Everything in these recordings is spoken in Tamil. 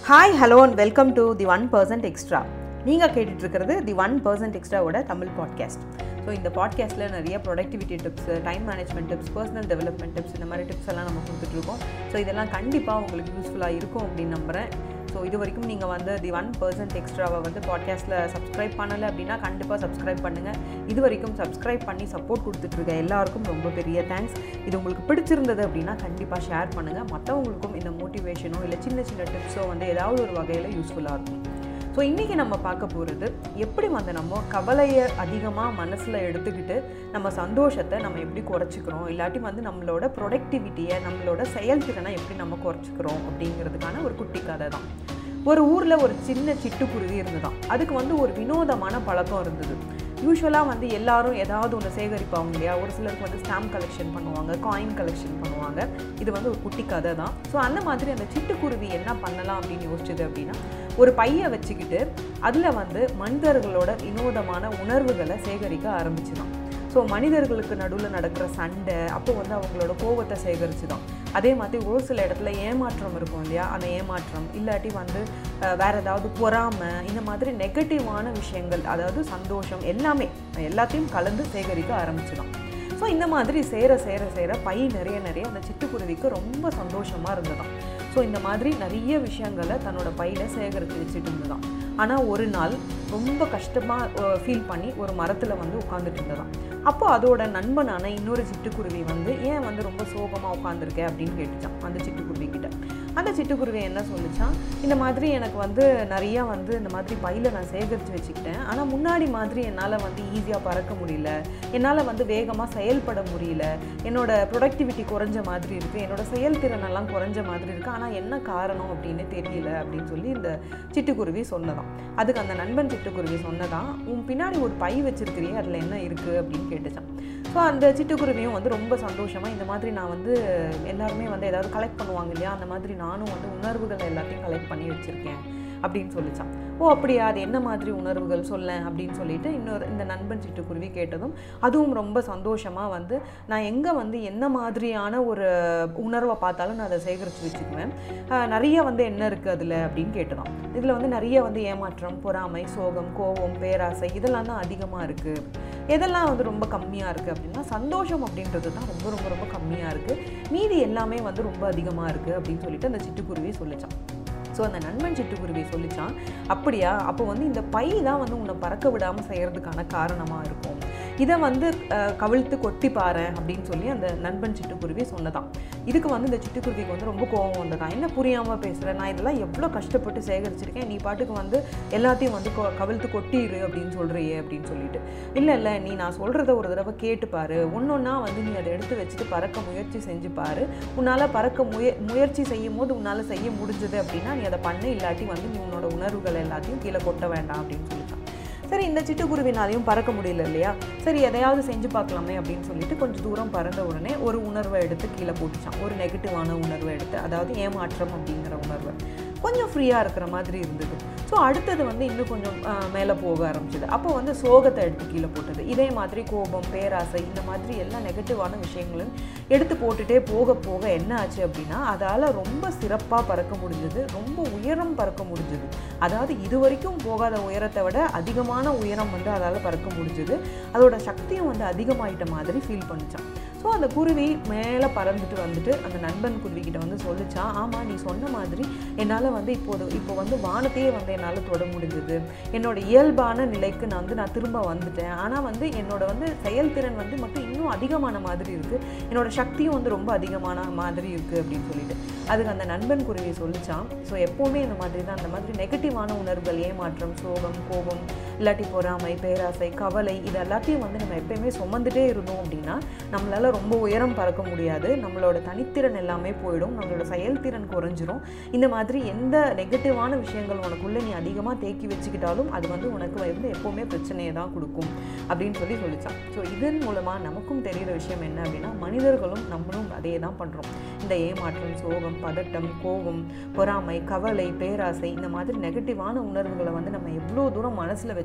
hi hello and welcome to the one percent extra நீங்கள் கேட்டுட்டு இருக்கிறது தி ஒன் பர்சன்ட் எக்ஸ்ட்ராவோட தமிழ் பாட்காஸ்ட் ஸோ இந்த பாட்காஸ்ட்டில் நிறைய productivity tips time management tips personal development tips இந்த மாதிரி டிப்ஸ் எல்லாம் நம்ம கொடுத்துட்ருக்கோம் ஸோ இதெல்லாம் கண்டிப்பாக உங்களுக்கு யூஸ்ஃபுல்லாக இருக்கும் அப்படின்னு நம்புகிறேன் ஸோ இது வரைக்கும் நீங்கள் வந்து தி ஒன் பர்சன்ட் எக்ஸ்ட்ராவை வந்து பாட்காஸ்ட்டில் சப்ஸ்கிரைப் பண்ணலை அப்படின்னா கண்டிப்பாக சப்ஸ்கிரைப் பண்ணுங்கள் இது வரைக்கும் சப்ஸ்கிரைப் பண்ணி சப்போர்ட் கொடுத்துட்ருக்க எல்லாருக்கும் ரொம்ப பெரிய தேங்க்ஸ் இது உங்களுக்கு பிடிச்சிருந்தது அப்படின்னா கண்டிப்பாக ஷேர் பண்ணுங்கள் மற்றவங்களுக்கும் இந்த மோட்டிவேஷனோ இல்லை சின்ன சின்ன டிப்ஸோ வந்து ஏதாவது ஒரு வகையில் யூஸ்ஃபுல்லாக இருக்கும் ஸோ இன்றைக்கி நம்ம பார்க்க போகிறது எப்படி வந்து நம்ம கவலையை அதிகமாக மனசில் எடுத்துக்கிட்டு நம்ம சந்தோஷத்தை நம்ம எப்படி குறைச்சிக்கிறோம் இல்லாட்டி வந்து நம்மளோட ப்ரொடக்டிவிட்டியை நம்மளோட செயல்திறனை எப்படி நம்ம குறைச்சிக்கிறோம் அப்படிங்கிறதுக்கான ஒரு குட்டி கதை தான் ஒரு ஊரில் ஒரு சின்ன சிட்டுக்குருவி இருந்துதான் அதுக்கு வந்து ஒரு வினோதமான பழக்கம் இருந்தது யூஸ்வலாக வந்து எல்லாரும் ஏதாவது ஒன்று சேகரிப்பாங்க இல்லையா ஒரு சிலருக்கு வந்து ஸ்டாம்ப் கலெக்ஷன் பண்ணுவாங்க காயின் கலெக்ஷன் பண்ணுவாங்க இது வந்து ஒரு குட்டி கதை தான் ஸோ அந்த மாதிரி அந்த சிட்டுக்குருவி என்ன பண்ணலாம் அப்படின்னு யோசிச்சது அப்படின்னா ஒரு பையை வச்சுக்கிட்டு அதில் வந்து மனிதர்களோட வினோதமான உணர்வுகளை சேகரிக்க ஆரம்பிச்சுதான் ஸோ மனிதர்களுக்கு நடுவில் நடக்கிற சண்டை அப்போ வந்து அவங்களோட கோவத்தை சேகரிச்சு தான் அதே மாதிரி ஒரு சில இடத்துல ஏமாற்றம் இருக்கும் இல்லையா அந்த ஏமாற்றம் இல்லாட்டி வந்து வேறு ஏதாவது பொறாமை இந்த மாதிரி நெகட்டிவான விஷயங்கள் அதாவது சந்தோஷம் எல்லாமே எல்லாத்தையும் கலந்து சேகரிக்க ஆரம்பிச்சிடும் ஸோ இந்த மாதிரி சேர சேர சேர பை நிறைய நிறைய அந்த சிட்டுக்குருவிக்கு ரொம்ப சந்தோஷமாக இருந்ததாம் ஸோ இந்த மாதிரி நிறைய விஷயங்களை தன்னோட பையில் சேகரித்து வச்சுட்டு இருந்ததாம் ஆனால் ஒரு நாள் ரொம்ப கஷ்டமாக ஃபீல் பண்ணி ஒரு மரத்தில் வந்து உட்காந்துட்டு இருந்ததாம் அப்போ அதோட நண்பனான இன்னொரு சிட்டுக்குருவி வந்து ஏன் வந்து ரொம்ப சோகமாக உட்காந்துருக்க அப்படின்னு கேட்டுச்சான் அந்த சிட்டுக்குருவி கிட்ட அந்த சிட்டுக்குருவி என்ன சொல்லிச்சான் இந்த மாதிரி எனக்கு வந்து நிறையா வந்து இந்த மாதிரி பையில் நான் சேகரித்து வச்சுக்கிட்டேன் ஆனால் முன்னாடி மாதிரி என்னால் வந்து ஈஸியாக பறக்க முடியல என்னால் வந்து வேகமாக செயல்பட முடியல என்னோட ப்ரொடக்டிவிட்டி குறைஞ்ச மாதிரி இருக்குது என்னோட செயல்திறன் எல்லாம் குறைஞ்ச மாதிரி இருக்குது ஆனால் என்ன காரணம் அப்படின்னு தெரியல அப்படின்னு சொல்லி இந்த சிட்டுக்குருவி சொன்னதான் அதுக்கு அந்த நண்பன் சிட்டுக்குருவி சொன்னதான் உன் பின்னாடி ஒரு பை வச்சிருக்கிறியே அதில் என்ன இருக்குது அப்படின்னு கேட்டுச்சான் ஸோ அந்த சிட்டுக்குருவியும் வந்து ரொம்ப சந்தோஷமாக இந்த மாதிரி நான் வந்து எல்லாருமே வந்து ஏதாவது கலெக்ட் பண்ணுவாங்க இல்லையா அந்த மாதிரி நானும் வந்து உணர்வுகள் எல்லாத்தையும் கலெக்ட் பண்ணி வச்சுருக்கேன் அப்படின்னு சொல்லிச்சான் ஓ அப்படியா அது என்ன மாதிரி உணர்வுகள் சொல்ல அப்படின்னு சொல்லிட்டு இன்னொரு இந்த நண்பன் சிட்டுக்குருவி கேட்டதும் அதுவும் ரொம்ப சந்தோஷமாக வந்து நான் எங்கே வந்து என்ன மாதிரியான ஒரு உணர்வை பார்த்தாலும் நான் அதை சேகரித்து வச்சுக்குவேன் நிறைய வந்து என்ன இருக்குது அதில் அப்படின்னு கேட்டதான் இதில் வந்து நிறைய வந்து ஏமாற்றம் பொறாமை சோகம் கோபம் பேராசை இதெல்லாம் தான் அதிகமாக இருக்குது எதெல்லாம் வந்து ரொம்ப கம்மியாக இருக்குது அப்படின்னா சந்தோஷம் அப்படின்றது தான் ரொம்ப ரொம்ப ரொம்ப கம்மியாக இருக்குது மீதி எல்லாமே வந்து ரொம்ப அதிகமாக இருக்குது அப்படின்னு சொல்லிட்டு அந்த சிட்டுக்குருவி சொல்லிச்சான் ஸோ அந்த நண்பன் சிட்டுக்குருவி சொல்லிச்சான் அப்படியா அப்போ வந்து இந்த பை தான் வந்து உன்னை பறக்க விடாமல் செய்கிறதுக்கான காரணமாக இருக்கும் இதை வந்து கவிழ்த்து கொட்டி பாரு அப்படின்னு சொல்லி அந்த நண்பன் சிட்டுக்குருவி சொன்னதான் இதுக்கு வந்து இந்த சிட்டுக்குருவிக்கு வந்து ரொம்ப கோபம் வந்ததான் என்ன புரியாமல் பேசுகிறேன் நான் இதெல்லாம் எவ்வளோ கஷ்டப்பட்டு சேகரிச்சிருக்கேன் நீ பாட்டுக்கு வந்து எல்லாத்தையும் வந்து கவிழ்த்து கொட்டிடு அப்படின்னு சொல்கிறியே அப்படின்னு சொல்லிட்டு இல்லை இல்லை நீ நான் சொல்கிறத ஒரு தடவை கேட்டுப்பாரு ஒன்றொன்னா வந்து நீ அதை எடுத்து வச்சுட்டு பறக்க முயற்சி செஞ்சு பாரு உன்னால் பறக்க முய முயற்சி செய்யும் போது உன்னால் செய்ய முடிஞ்சது அப்படின்னா நீ அதை பண்ணு இல்லாட்டி வந்து நீ உன்னோட உணர்வுகள் எல்லாத்தையும் கீழே கொட்ட வேண்டாம் அப்படின்னு சொல்லிட்டான் சரி இந்த சிட்டுக்குருவினாலையும் பறக்க முடியல இல்லையா சரி எதையாவது செஞ்சு பார்க்கலாமே அப்படின்னு சொல்லிட்டு கொஞ்சம் தூரம் பறந்த உடனே ஒரு உணர்வை எடுத்து கீழே போட்டுச்சான் ஒரு நெகட்டிவான உணர்வை எடுத்து அதாவது ஏமாற்றம் அப்படிங்கிற உணர்வு கொஞ்சம் ஃப்ரீயாக இருக்கிற மாதிரி இருந்தது ஸோ அடுத்தது வந்து இன்னும் கொஞ்சம் மேலே போக ஆரம்பிச்சது அப்போ வந்து சோகத்தை எடுத்து கீழே போட்டது இதே மாதிரி கோபம் பேராசை இந்த மாதிரி எல்லா நெகட்டிவான விஷயங்களும் எடுத்து போட்டுகிட்டே போக போக என்ன ஆச்சு அப்படின்னா அதால் ரொம்ப சிறப்பாக பறக்க முடிஞ்சது ரொம்ப உயரம் பறக்க முடிஞ்சது அதாவது இது வரைக்கும் போகாத உயரத்தை விட அதிகமான உயரம் வந்து அதால் பறக்க முடிஞ்சது அதோட சக்தியும் வந்து அதிகமாயிட்ட மாதிரி ஃபீல் பண்ணிச்சான் ஸோ அந்த குருவி மேலே பறந்துட்டு வந்துட்டு அந்த நண்பன் குருவிக்கிட்ட வந்து சொல்லிச்சான் ஆமாம் நீ சொன்ன மாதிரி என்னால் வந்து இப்போது இப்போ வந்து வானத்தையே வந்து என்னால் தொட முடிஞ்சது என்னோட இயல்பான நிலைக்கு நான் வந்து நான் திரும்ப வந்துட்டேன் ஆனால் வந்து என்னோட வந்து செயல்திறன் வந்து மட்டும் இன்னும் அதிகமான மாதிரி இருக்குது என்னோட சக்தியும் வந்து ரொம்ப அதிகமான மாதிரி இருக்குது அப்படின்னு சொல்லிட்டு அதுக்கு அந்த நண்பன் குருவி சொல்லிச்சான் ஸோ எப்போவுமே இந்த மாதிரி தான் அந்த மாதிரி நெகட்டிவான உணர்வுகள் ஏமாற்றம் சோகம் கோபம் இல்லாட்டி பொறாமை பேராசை கவலை இது எல்லாத்தையும் வந்து நம்ம எப்பயுமே சுமந்துட்டே இருந்தோம் அப்படின்னா நம்மளால் ரொம்ப உயரம் பறக்க முடியாது நம்மளோட தனித்திறன் எல்லாமே போயிடும் நம்மளோட செயல்திறன் குறைஞ்சிரும் இந்த மாதிரி எந்த நெகட்டிவான விஷயங்கள் உனக்குள்ளே நீ அதிகமாக தேக்கி வச்சுக்கிட்டாலும் அது வந்து உனக்கு வந்து எப்போவுமே பிரச்சனையை தான் கொடுக்கும் அப்படின்னு சொல்லி சொல்லிச்சான் ஸோ இதன் மூலமாக நமக்கும் தெரிகிற விஷயம் என்ன அப்படின்னா மனிதர்களும் நம்மளும் அதே தான் பண்ணுறோம் இந்த ஏமாற்றம் சோகம் பதட்டம் கோபம் பொறாமை கவலை பேராசை இந்த மாதிரி நெகட்டிவான உணர்வுகளை வந்து நம்ம எவ்வளோ தூரம் மனசில் வச்சு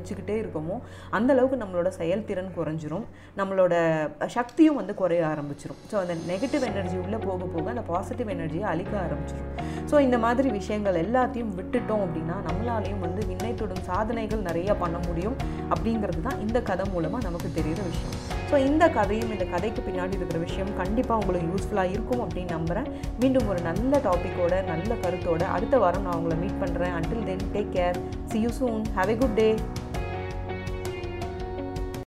வச்சுக்கிட்டே இருக்கோமோ அந்த அளவுக்கு நம்மளோட செயல்திறன் குறைஞ்சிரும் நம்மளோட சக்தியும் வந்து குறைய ஆரம்பிச்சிரும் ஸோ அந்த நெகட்டிவ் எனர்ஜி உள்ளே போக போக அந்த பாசிட்டிவ் எனர்ஜியை அழிக்க ஆரம்பிச்சிரும் ஸோ இந்த மாதிரி விஷயங்கள் எல்லாத்தையும் விட்டுட்டோம் அப்படின்னா நம்மளாலையும் வந்து விண்ணை தொடும் சாதனைகள் நிறைய பண்ண முடியும் அப்படிங்கிறது தான் இந்த கதை மூலமாக நமக்கு தெரிகிற விஷயம் ஸோ இந்த கதையும் இந்த கதைக்கு பின்னாடி இருக்கிற விஷயம் கண்டிப்பாக உங்களுக்கு யூஸ்ஃபுல்லாக இருக்கும் அப்படின்னு நம்புகிறேன் மீண்டும் ஒரு நல்ல டாப்பிக்கோட நல்ல கருத்தோட அடுத்த வாரம் நான் உங்களை மீட் பண்ணுறேன் until then take care see you soon have a good day